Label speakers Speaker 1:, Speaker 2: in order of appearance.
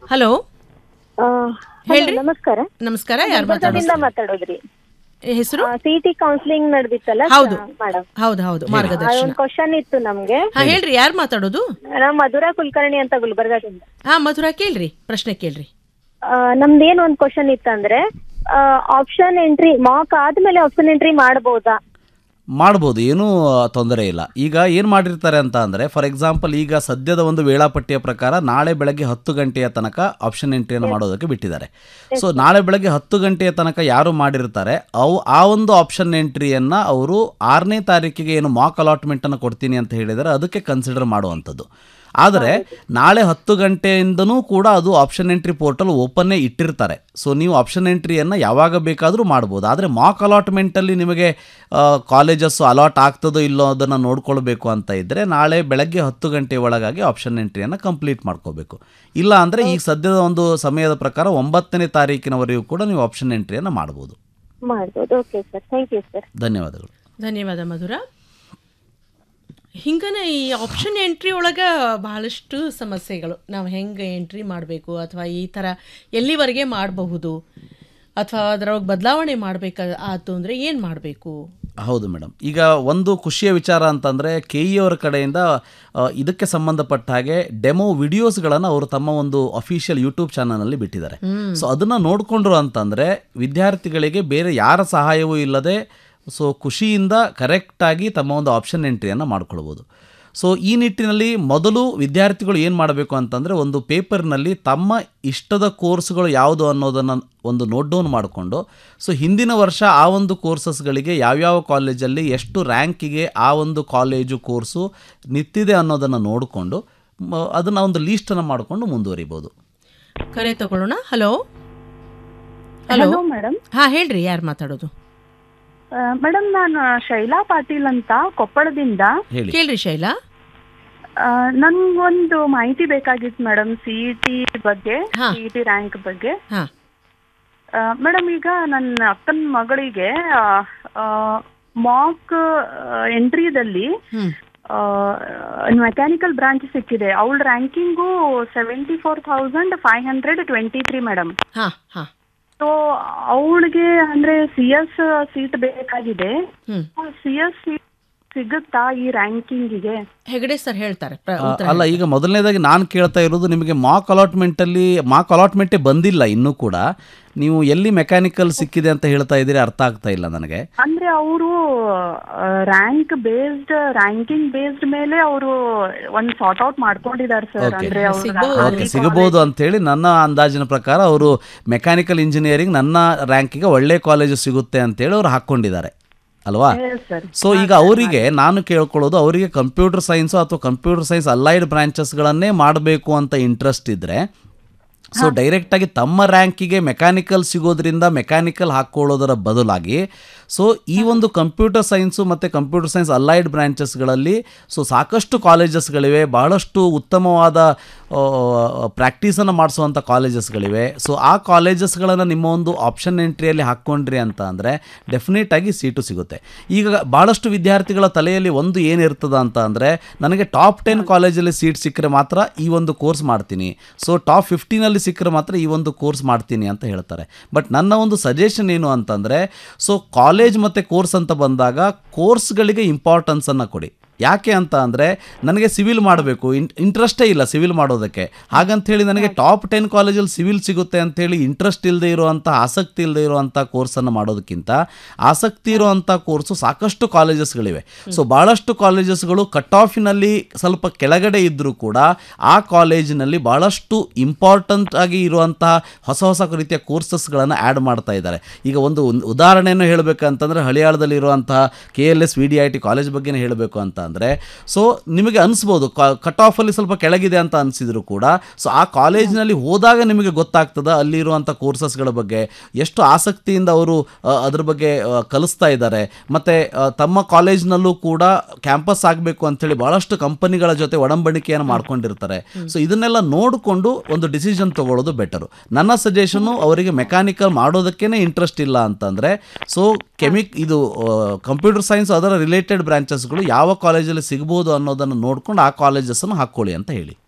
Speaker 1: Hello
Speaker 2: ಆ,
Speaker 1: ಹೇಳ್ರಿ.
Speaker 2: ನಮಸ್ಕಾರ
Speaker 1: ನಮಸ್ಕಾರ ಯಾರು
Speaker 2: ಗುಲ್ಬರ್ಗದಿಂದ
Speaker 1: ಮಾತಾಡೋದು
Speaker 2: ಮಾತಾಡೋದ್ರಿ
Speaker 1: ಹೆಸರು
Speaker 2: ಸಿಟಿ ಕೌನ್ಸಿಲಿಂಗ್ ನಡೆದಿತ್ತಲ್ಲ
Speaker 1: ಹೌದು.
Speaker 2: ಮೇಡಮ್
Speaker 1: ಹೌದು ಹೌದು ಮಾರ್ಗದರ್ಶನ
Speaker 2: ಒಂದು ಕ್ವಶನ್ ಇತ್ತು ನಮ್ಗೆ
Speaker 1: ಹಾ ಹೇಳ್ರಿ ಯಾರು ಮಾತಾಡೋದು
Speaker 2: ನಾವು ಮಧುರಾ ಕುಲಕರ್ಣಿ ಅಂತ ಗುಲ್ಬರ್ಗದಿಂದ
Speaker 1: ಹಾ ಮಧುರಾ ಕೇಳ್ರಿ ಪ್ರಶ್ನೆ ಕೇಳ್ರಿ
Speaker 2: ಆ, ನಮ್ದೇನ್ ಒಂದ್ ಕ್ವಶನ್ ಇತ್ತಂದ್ರೆ ಆಪ್ಷನ್ ಎಂಟ್ರಿ ಮಾಕ್ ಆದ್ಮೇಲೆ ಆಪ್ಷನ್ ಎಂಟ್ರಿ ಮಾಡಬಹುದಾ
Speaker 3: ಮಾಡ್ಬೋದು ಏನೂ ತೊಂದರೆ ಇಲ್ಲ ಈಗ ಏನು ಮಾಡಿರ್ತಾರೆ ಅಂತ ಅಂದರೆ ಫಾರ್ ಎಕ್ಸಾಂಪಲ್ ಈಗ ಸದ್ಯದ ಒಂದು ವೇಳಾಪಟ್ಟಿಯ ಪ್ರಕಾರ ನಾಳೆ ಬೆಳಗ್ಗೆ ಹತ್ತು ಗಂಟೆಯ ತನಕ ಆಪ್ಷನ್ ಎಂಟ್ರಿಯನ್ನು ಮಾಡೋದಕ್ಕೆ ಬಿಟ್ಟಿದ್ದಾರೆ ಸೊ ನಾಳೆ ಬೆಳಗ್ಗೆ ಹತ್ತು ಗಂಟೆಯ ತನಕ ಯಾರು ಮಾಡಿರ್ತಾರೆ ಅವು ಆ ಒಂದು ಆಪ್ಷನ್ ಎಂಟ್ರಿಯನ್ನು ಅವರು ಆರನೇ ತಾರೀಕಿಗೆ ಏನು ಮಾಕ್ ಅಲಾಟ್ಮೆಂಟನ್ನು ಕೊಡ್ತೀನಿ ಅಂತ ಹೇಳಿದರೆ ಅದಕ್ಕೆ ಕನ್ಸಿಡರ್ ಮಾಡುವಂಥದ್ದು ಆದರೆ ನಾಳೆ ಹತ್ತು ಗಂಟೆಯಿಂದನೂ ಕೂಡ ಅದು ಆಪ್ಷನ್ ಎಂಟ್ರಿ ಪೋರ್ಟಲ್ ಓಪನ್ನೇ ಇಟ್ಟಿರ್ತಾರೆ ಸೊ ನೀವು ಆಪ್ಷನ್ ಎಂಟ್ರಿಯನ್ನು ಯಾವಾಗ ಬೇಕಾದರೂ ಮಾಡ್ಬೋದು ಆದರೆ ಮಾಕ್ ಅಲಾಟ್ಮೆಂಟಲ್ಲಿ ನಿಮಗೆ ಕಾಲೇಜಸ್ಸು ಅಲಾಟ್ ಆಗ್ತದೋ ಇಲ್ಲೋ ಅದನ್ನು ನೋಡ್ಕೊಳ್ಬೇಕು ಅಂತ ಇದ್ದರೆ ನಾಳೆ ಬೆಳಗ್ಗೆ ಹತ್ತು ಗಂಟೆ ಒಳಗಾಗಿ ಆಪ್ಷನ್ ಎಂಟ್ರಿಯನ್ನು ಕಂಪ್ಲೀಟ್ ಮಾಡ್ಕೋಬೇಕು ಇಲ್ಲ ಅಂದರೆ ಈಗ ಸದ್ಯದ ಒಂದು ಸಮಯದ ಪ್ರಕಾರ ಒಂಬತ್ತನೇ ತಾರೀಕಿನವರೆಗೂ ಕೂಡ ನೀವು ಆಪ್ಷನ್ ಎಂಟ್ರಿಯನ್ನು ಮಾಡ್ಬೋದು
Speaker 2: ಮಾಡ್ಬೋದು okay sir thank you sir
Speaker 3: ಧನ್ಯವಾದಗಳು
Speaker 1: ಧನ್ಯವಾದ ಮಧುರಾ ಹಿಂಗನ ಈ ಆಪ್ಷನ್ ಎಂಟ್ರಿ ಒಳಗೆ ಬಹಳಷ್ಟು ಸಮಸ್ಯೆಗಳು ನಾವು ಹೆಂಗೆ ಎಂಟ್ರಿ ಮಾಡಬೇಕು ಅಥವಾ ಈ ಥರ ಎಲ್ಲಿವರೆಗೆ ಮಾಡಬಹುದು ಅಥವಾ ಅದರೊಳಗೆ ಬದಲಾವಣೆ ಮಾಡಬೇಕ ಆಯ್ತು ಅಂದರೆ ಏನು ಮಾಡಬೇಕು
Speaker 3: ಹೌದು ಮೇಡಮ್ ಈಗ ಒಂದು ಖುಷಿಯ ವಿಚಾರ ಅಂತಂದರೆ ಕೆ ಇ ಅವರ ಕಡೆಯಿಂದ ಆ, ಇದಕ್ಕೆ ಸಂಬಂಧಪಟ್ಟ ಹಾಗೆ ಡೆಮೋ ವಿಡಿಯೋಸ್ಗಳನ್ನು ಅವರು ತಮ್ಮ ಒಂದು ಅಫಿಷಿಯಲ್ ಯೂಟ್ಯೂಬ್ ಚಾನಲ್ನಲ್ಲಿ ಬಿಟ್ಟಿದ್ದಾರೆ ಸೊ ಅದನ್ನು ನೋಡಿಕೊಂಡ್ರು ಅಂತಂದರೆ ವಿದ್ಯಾರ್ಥಿಗಳಿಗೆ ಬೇರೆ ಯಾರ ಸಹಾಯವೂ ಇಲ್ಲದೆ ಸೊ ಖುಷಿಯಿಂದ ಕರೆಕ್ಟಾಗಿ ತಮ್ಮ ಒಂದು ಆಪ್ಷನ್ ಎಂಟ್ರಿಯನ್ನು ಮಾಡ್ಕೊಳ್ಬೋದು ಸೊ ಈ ನಿಟ್ಟಿನಲ್ಲಿ ಮೊದಲು ವಿದ್ಯಾರ್ಥಿಗಳು ಏನು ಮಾಡಬೇಕು ಅಂತಂದರೆ ಒಂದು ಪೇಪರ್ನಲ್ಲಿ ತಮ್ಮ ಇಷ್ಟದ ಕೋರ್ಸ್ಗಳು ಯಾವುದು ಅನ್ನೋದನ್ನು ಒಂದು ನೋಟ್ ಡೌನ್ ಮಾಡಿಕೊಂಡು ಸೊ ಹಿಂದಿನ ವರ್ಷ ಆ ಒಂದು ಕೋರ್ಸಸ್ಗಳಿಗೆ ಯಾವ್ಯಾವ ಕಾಲೇಜಲ್ಲಿ ಎಷ್ಟು ರ್ಯಾಂಕಿಗೆ ಆ ಒಂದು ಕಾಲೇಜು ಕೋರ್ಸು ನಿಂತಿದೆ ಅನ್ನೋದನ್ನು ನೋಡಿಕೊಂಡು ಅದನ್ನು ಒಂದು ಲೀಸ್ಟನ್ನು ಮಾಡಿಕೊಂಡು ಮುಂದುವರಿಬೋದು
Speaker 1: ಕರೆ ತಗೊಳ್ಳೋಣ ಹಲೋ ಹಲೋ
Speaker 4: ಹಲೋ ಮೇಡಮ್
Speaker 1: ಹಾಂ ಹೇಳ್ರಿ ಯಾರು ಮಾತಾಡೋದು
Speaker 4: ಮೇಡಮ್ ನಾನು ಶೈಲಾ ಪಾಟೀಲ್ ಅಂತ ಕೊಪ್ಪಳದಿಂದ
Speaker 3: ಹೇಳಿ
Speaker 1: ಕೇಳ್ರಿ ಶೈಲಾ
Speaker 4: ಆ, ನನ್ಗೊಂದು ಮಾಹಿತಿ ಬೇಕಾಗಿತ್ತು ಮೇಡಮ್ ಸಿ ಇ ಟಿ ಬಗ್ಗೆ
Speaker 1: ಹಾ.
Speaker 4: ಸಿ ಇ ಟಿ ರ್ಯಾಂಕ್ ಬಗ್ಗೆ
Speaker 1: ಹಾಂ
Speaker 4: ಮೇಡಮ್ ಈಗ ನನ್ನ ಅಕ್ಕನ ಮಗಳಿಗೆ ಮಾಕ್ ಎಂಟ್ರಿದಲ್ಲಿ
Speaker 1: ಹ್ಞೂ
Speaker 4: ಮೆಕ್ಯಾನಿಕಲ್ ಬ್ರಾಂಚ್ ಸಿಕ್ಕಿದೆ ಅವಳ ranking seventy four thousand five hundred twenty three madam
Speaker 1: ಹಾಂ ಹಾಂ
Speaker 4: ಸೊ ಅವಳಿಗೆ ಅಂದ್ರೆ ಸಿ ಎಸ್ ಸೀಟ್ ಬೇಕಾಗಿದೆ
Speaker 1: ಹ್ಞೂ
Speaker 4: ಸಿ ಎಸ್ ಸೀಟ್ ಸಿಗುತ್ತಾ ಈ ರ್ಯಾಂಕಿಂಗಿಗೆ
Speaker 1: ಹೆಗಡೆ ಸರ್ ಹೇಳ್ತಾರೆ ಪ್ರ-
Speaker 3: ಆ,
Speaker 1: ಉತ್ತರ
Speaker 3: ಅಲ್ಲ ಈಗ ಮೊದಲನೇದಾಗಿ ನಾನು ಕೇಳ್ತಾ ಇರೋದು ನಿಮಗೆ ಮಾಕ್ ಅಲಾಟ್ಮೆಂಟಲ್ಲಿ ಮಾಕ್ ಅಲಾಟ್ಮೆಂಟೇ ಬಂದಿಲ್ಲ ಇನ್ನೂ ಕೂಡ ನೀವು ಎಲ್ಲಿ ಮೆಕ್ಯಾನಿಕಲ್ ಸಿಕ್ಕಿದೆ ಅಂತ ಹೇಳ್ತಾ ಇದ್ದೀರಿ ಅರ್ಥ ಆಗ್ತಾ ಇಲ್ಲ ನನಗೆ
Speaker 4: ಅಂದ್ರೆ ಅವರು ರ್ಯಾಂಕ್ ಬೇಸ್ಡ್ ರ್ಯಾಂಕಿಂಗ್ ಬೇಸ್ಡ್ ಮೇಲೆ ಅವರು ಒಂದ್ ಸಾರ್ಟ್ ಔಟ್ ಮಾಡ್ಕೊಂಡಿದ್ದಾರೆ ಸರ್
Speaker 3: Okay.
Speaker 4: ಅಂದ್ರೆ ಅವ್ರ
Speaker 1: ಸಿಗ್ಬೋದು.
Speaker 3: ಓಕೆ ಸಿಗಬಹುದು ಅಂತೇಳಿ ನನ್ನ ಅಂದಾಜಿನ ಪ್ರಕಾರ ಅವರು ಮೆಕ್ಯಾನಿಕಲ್ ಇಂಜಿನಿಯರಿಂಗ್ ನನ್ನ ರ್ಯಾಂಕಿಗೆ ಒಳ್ಳೆ ಕಾಲೇಜು ಸಿಗುತ್ತೆ ಅಂತೇಳಿ ಅವ್ರು ಹಾಕ್ಕೊಂಡಿದ್ದಾರೆ ಅಲ್ವಾ
Speaker 4: ಸರ್
Speaker 3: ಸೊ ಈಗ ಅವರಿಗೆ ನಾನು ಕೇಳ್ಕೊಳ್ಳೋದು ಅವರಿಗೆ ಕಂಪ್ಯೂಟರ್ ಸೈನ್ಸು ಅಥವಾ ಕಂಪ್ಯೂಟರ್ ಸೈನ್ಸ್ ಅಲೈಡ್ ಬ್ರಾಂಚಸ್ಗಳನ್ನೇ ಮಾಡಬೇಕು ಅಂತ ಇಂಟ್ರೆಸ್ಟ್ ಇದ್ದರೆ ಸೊ ಡೈರೆಕ್ಟಾಗಿ ತಮ್ಮ ರ್ಯಾಂಕಿಗೆ ಮೆಕ್ಯಾನಿಕಲ್ ಸಿಗೋದ್ರಿಂದ ಮೆಕ್ಯಾನಿಕಲ್ ಹಾಕ್ಕೊಳ್ಳೋದರ ಬದಲಾಗಿ ಸೊ ಈ ಒಂದು ಕಂಪ್ಯೂಟರ್ ಸೈನ್ಸು ಮತ್ತು ಕಂಪ್ಯೂಟರ್ ಸೈನ್ಸ್ ಅಲೈಡ್ ಬ್ರಾಂಚಸ್ಗಳಲ್ಲಿ ಸೊ ಸಾಕಷ್ಟು ಕಾಲೇಜಸ್ಗಳಿವೆ ಬಹಳಷ್ಟು ಉತ್ತಮವಾದ ಪ್ರಾಕ್ಟೀಸನ್ನು ಮಾಡಿಸುವಂಥ ಕಾಲೇಜಸ್ಗಳಿವೆ ಸೊ ಆ ಕಾಲೇಜಸ್ಗಳನ್ನು ನಿಮ್ಮ ಒಂದು ಆಪ್ಷನ್ ಎಂಟ್ರಿಯಲ್ಲಿ ಹಾಕ್ಕೊಂಡ್ರಿ ಅಂತ ಅಂದರೆ ಡೆಫಿನೆಟಾಗಿ ಸೀಟು ಸಿಗುತ್ತೆ ಈಗ ಭಾಳಷ್ಟು ವಿದ್ಯಾರ್ಥಿಗಳ ತಲೆಯಲ್ಲಿ ಒಂದು ಏನಿರ್ತದ ಅಂತ ಅಂದರೆ ನನಗೆ ಟಾಪ್ ಟೆನ್ ಕಾಲೇಜಲ್ಲಿ ಸೀಟ್ ಸಿಕ್ಕರೆ ಮಾತ್ರ ಈ ಒಂದು ಕೋರ್ಸ್ ಮಾಡ್ತೀನಿ ಸೊ ಟಾಪ್ ಫಿಫ್ಟೀನಲ್ಲಿ ಸಿಕ್ಕರೆ ಮಾತ್ರ ಈ ಒಂದು ಕೋರ್ಸ್ ಮಾಡ್ತೀನಿ ಅಂತ ಹೇಳ್ತಾರೆ ಬಟ್ ನನ್ನ ಒಂದು ಸಜೆಷನ್ ಏನು ಅಂತಂದರೆ ಸೊ ಕಾಲೇಜ್ ಮತ್ತು ಕೋರ್ಸ್ ಅಂತ ಬಂದಾಗ ಕೋರ್ಸ್ಗಳಿಗೆ ಇಂಪಾರ್ಟೆನ್ಸನ್ನು ಕೊಡಿ ಯಾಕೆ ಅಂತ ಅಂದರೆ ನನಗೆ ಸಿವಿಲ್ ಮಾಡಬೇಕು ಇನ್ ಇಂಟ್ರೆಸ್ಟೇ ಇಲ್ಲ ಸಿವಿಲ್ ಮಾಡೋದಕ್ಕೆ ಹಾಗಂಥೇಳಿ ನನಗೆ ಟಾಪ್ ಟೆನ್ ಕಾಲೇಜಲ್ಲಿ ಸಿವಿಲ್ ಸಿಗುತ್ತೆ ಅಂಥೇಳಿ ಇಂಟ್ರೆಸ್ಟ್ ಇಲ್ಲದೆ ಇರುವಂಥ ಆಸಕ್ತಿ ಇಲ್ಲದೆ ಇರುವಂಥ ಕೋರ್ಸನ್ನು ಮಾಡೋದಕ್ಕಿಂತ ಆಸಕ್ತಿ ಇರುವಂಥ ಕೋರ್ಸು ಸಾಕಷ್ಟು ಕಾಲೇಜಸ್ಗಳಿವೆ ಸೊ ಭಾಳಷ್ಟು ಕಾಲೇಜಸ್ಗಳು ಕಟ್ ಆಫಿನಲ್ಲಿ ಸ್ವಲ್ಪ ಕೆಳಗಡೆ ಇದ್ದರೂ ಕೂಡ ಆ ಕಾಲೇಜಿನಲ್ಲಿ ಭಾಳಷ್ಟು ಇಂಪಾರ್ಟೆಂಟ್ ಆಗಿ ಇರುವಂತಹ ಹೊಸ ಹೊಸ ರೀತಿಯ ಕೋರ್ಸಸ್ಗಳನ್ನು ಆ್ಯಡ್ ಮಾಡ್ತಾ ಇದ್ದಾರೆ ಈಗ ಒಂದು ಉನ್- ಉದಾಹರಣೆಯನ್ನು ಹೇಳಬೇಕಂತಂದರೆ ಹಳಿಯಾಳದಲ್ಲಿ ಇರುವಂತಹ K L S V D I T college ಬಗ್ಗೆನೇ ಹೇಳಬೇಕು ಅಂತ ಅಂದರೆ ಸೊ ನಿಮಗೆ ಅನಿಸ್ಬೋದು ಕಟ್ ಆಫಲ್ಲಿ ಸ್ವಲ್ಪ ಕೆಳಗಿದೆ ಅಂತ ಅನಿಸಿದ್ರು ಕೂಡ ಸೊ ಆ ಕಾಲೇಜಿನಲ್ಲಿ ಹೋದಾಗ ನಿಮಗೆ ಗೊತ್ತಾಗ್ತದೆ ಅಲ್ಲಿ ಇರುವಂಥ ಕೋರ್ಸಸ್ಗಳ ಬಗ್ಗೆ ಎಷ್ಟು ಆಸಕ್ತಿಯಿಂದ ಅವರು ಆ, ಅದ್ರ ಬಗ್ಗೆ ಆ, ಕಲಿಸ್ತಾ ಇದ್ದಾರೆ ಮತ್ತು ತಮ್ಮ ಕಾಲೇಜ್ನಲ್ಲೂ ಕೂಡ ಕ್ಯಾಂಪಸ್ ಆಗಬೇಕು ಅಂಥೇಳಿ ಭಾಳಷ್ಟು ಕಂಪನಿಗಳ ಜೊತೆ ಒಡಂಬಡಿಕೆಯನ್ನು ಮಾಡ್ಕೊಂಡಿರ್ತಾರೆ ಸೊ ಇದನ್ನೆಲ್ಲ ನೋಡಿಕೊಂಡು ಒಂದು ಡಿಸಿಷನ್ ತಗೊಳ್ಳೋದು ಬೆಟರು ನನ್ನ ಸಜೆಷನು ಅವರಿಗೆ ಮೆಕ್ಯಾನಿಕಲ್ ಮಾಡೋದಕ್ಕೇ ಇಂಟ್ರೆಸ್ಟ್ ಇಲ್ಲ ಅಂತಂದರೆ ಸೊ ಕೆಮಿಕ್ ಇದು ಕಂಪ್ಯೂಟರ್ ಸೈನ್ಸ್ ಅದರ ರಿಲೇಟೆಡ್ ಬ್ರಾಂಚಸ್ಗಳು ಯಾವ ಕಾಲೇಜಲ್ಲಿ ಸಿಗ್ಬೋದು ಅನ್ನೋದನ್ನು ನೋಡ್ಕೊಂಡು ಆ ಕಾಲೇಜಸ್ಸನ್ನು ಹಾಕ್ಕೊಳ್ಳಿ ಅಂತ ಹೇಳಿ